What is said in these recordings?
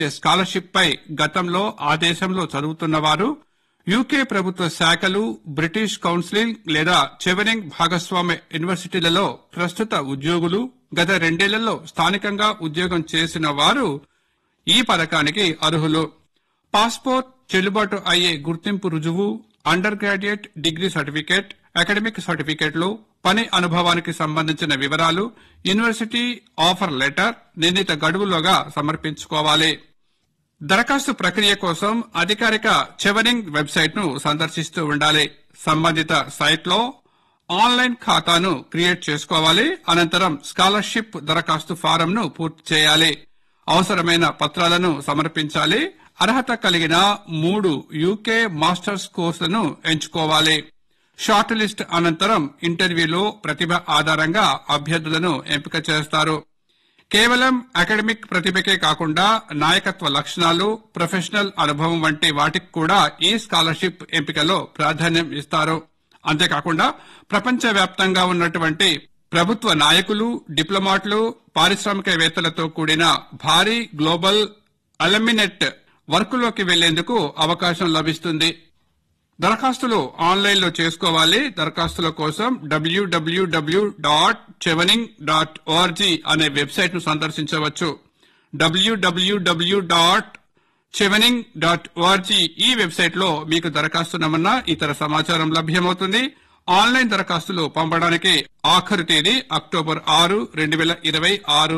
scholarship పై గతంలో ఆ దేశంలో చదువుతున్న వారు యూకే ప్రభుత్వ శాఖలు బ్రిటిష్ కౌన్సిలింగ్ లేదా చెవెనింగ్ భాగస్వామ్య యూనివర్సిటీలలో ప్రస్తుత ఉద్యోగులు గత రెండేళ్లలో స్థానికంగా ఉద్యోగం చేసిన వారు ఈ పథకానికి అర్హులు పాస్పోర్ట్ చెల్లుబాటు అయ్యే గుర్తింపు రుజువు under graduate degree certificate academic సర్టిఫికేట్లు పని అనుభవానికి సంబంధించిన వివరాలు యూనివర్సిటీ ఆఫర్ లెటర్ నిర్ణీత గడువులోగా సమర్పించుకోవాలి దరఖాస్తు ప్రక్రియ కోసం అధికారిక చెవరింగ్ వెబ్సైట్ ను సందర్శిస్తూ ఉండాలి సంబంధిత సైట్ లో ఆన్లైన్ ఖాతాను క్రియేట్ చేసుకోవాలి అనంతరం స్కాలర్షిప్ దరఖాస్తు ఫారం ను పూర్తి చేయాలి అవసరమైన పత్రాలను సమర్పించాలి అర్హత కలిగిన మూడు యూకే మాస్టర్స్ కోర్సులను ఎంచుకోవాలి షార్ట్ లిస్ట్ అనంతరం ఇంటర్వ్యూలో ప్రతిభ ఆధారంగా అభ్యర్థులను ఎంపిక చేస్తారు కేవలం అకాడమిక్ ప్రతిభకే కాకుండా నాయకత్వ లక్షణాలు ప్రొఫెషనల్ అనుభవం వంటి వాటికి కూడా ఈ స్కాలర్షిప్ ఎంపికలో ప్రాధాన్యం ఇస్తారు అంతేకాకుండా ప్రపంచవ్యాప్తంగా ఉన్నటువంటి ప్రభుత్వ నాయకులు డిప్లొమాట్లు పారిశ్రామికవేత్తలతో కూడిన భారీ గ్లోబల్ అలమినెట్ వర్కులోకి వెళ్లేందుకు అవకాశం లభిస్తుంది దరఖాస్తులు ఆన్లైన్ లో చేసుకోవాలి దరఖాస్తుల కోసం W W W dot Chevening dot ORG అనే వెబ్సైట్ ను సందర్శించవచ్చు W W W dot Chevening dot ORG ఈ వెబ్సైట్ లో మీకు దరఖాస్తు నమూనా ఇతర సమాచారం లభ్యమవుతుంది ఆన్లైన్ దరఖాస్తులు పంపడానికి ఆఖరు తేదీ అక్టోబర్ ఆరు రెండు వేల ఇరవై ఆరు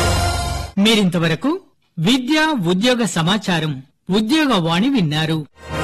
మీరింతవరకు విద్య ఉద్యోగ సమాచారం ఉద్యోగ వాణి విన్నారు